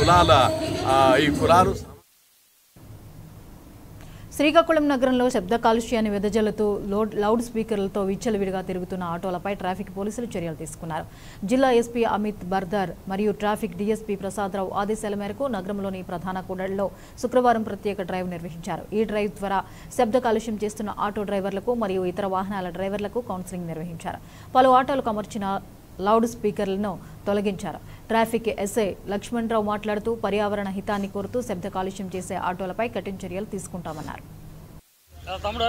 కులాల ఆ, ఈ కులాలు శ్రీకాకుళం నగరంలో శబ్ద కాలుష్యాన్ని వెదజల్లుతూ లోడ్ లౌడ్ స్పీకర్లతో విచ్చలవిడిగా తిరుగుతున్న ఆటోలపై ట్రాఫిక్ పోలీసులు చర్యలు తీసుకున్నారు జిల్లా ఎస్పీ అమిత్ బర్దర్ మరియు ట్రాఫిక్ డీఎస్పీ ప్రసాదరావు ఆదేశాల మేరకు నగరంలోని ప్రధాన కూడళ్లలో శుక్రవారం ప్రత్యేక డ్రైవ్ నిర్వహించారు ఈ డ్రైవ్ ద్వారా శబ్ద కాలుష్యం చేస్తున్న ఆటో డ్రైవర్లకు మరియు ఇతర వాహనాల డ్రైవర్లకు కౌన్సిలింగ్ నిర్వహించారు పలు ఆటోలకు అమర్చిన లౌడ్ స్పీకర్లను తొలగించారు ట్రాఫిక్ ఎస్ఐ లక్ష్మణరావు మాట్లాడుతూ పర్యావరణ హితాన్ని కోరుతూ శబ్ద కాలుష్యం చేసే ఆటోలపై కఠిన చర్యలు తీసుకుంటామన్నారు తమ్ముడు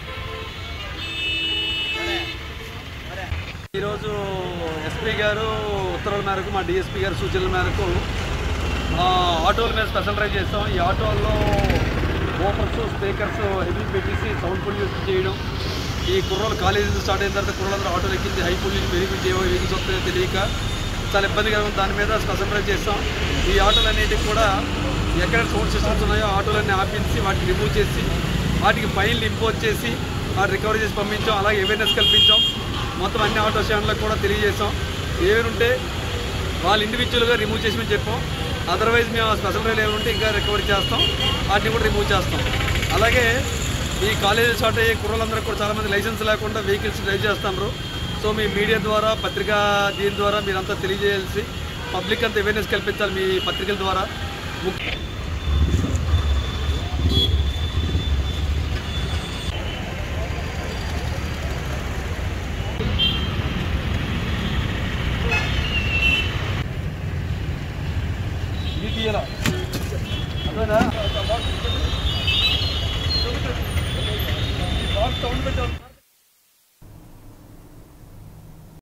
ఈరోజు ఎస్పీ గారు ఉత్తర్వుల మేరకు మా డిఎస్పీ గారి సూచనల మేరకు మా ఆటోల మీద స్పెషల్ డ్రైవ్ చేస్తాం ఈ ఆటోల్లో ఓపర్స్ స్పీకర్స్ హెవీ పెట్టేసి సౌండ్ పొల్యూషన్ చేయడం ఈ కుర్రోలు కాలేజీ స్టార్ట్ అయిన తర్వాత కుర్రోళ్ళందరూ ఆటోలు ఎక్కించి హై పొల్యూషన్ వెహికల్స్ ఏవో వెహికల్స్ వస్తాయో తెలియక చాలా ఇబ్బందిగా ఉంది దాని మీద స్పెషల్ డ్రైవ్ చేస్తాం ఈ ఆటోలు అన్నిటికి కూడా ఎక్కడ సౌండ్ సిస్టమ్స్ ఉన్నాయో ఆటోలన్నీ ఆపించి వాటిని రిమూవ్ చేసి వాటికి ఫైన్లు ఇంపోజ్ చేసి వాటి రికవరీ చేసి పంపించాం అలాగే అవేర్నెస్ కల్పించాం మొత్తం అన్ని ఆటో స్టాండ్లకు కూడా తెలియజేసాం ఏముంటే వాళ్ళు ఇండివిజువల్గా రిమూవ్ చేసి చెప్పాం అదర్వైజ్ మేము స్పెషల్ రైలు ఏమంటే ఇంకా రికవరీ చేస్తాం వాటిని కూడా రిమూవ్ చేస్తాం అలాగే ఈ కాలేజీ స్టార్ట్ అయ్యే కుర్రలందరూ కూడా చాలామంది లైసెన్స్ లేకుండా వెహికల్స్ డ్రైవ్ చేస్తున్నారు సో మీ మీడియా ద్వారా పత్రికా దీని ద్వారా మీరంతా తెలియజేయాల్సి పబ్లిక్ అంతా అవేర్నెస్ కల్పించాలి మీ పత్రికల ద్వారా ముఖ్య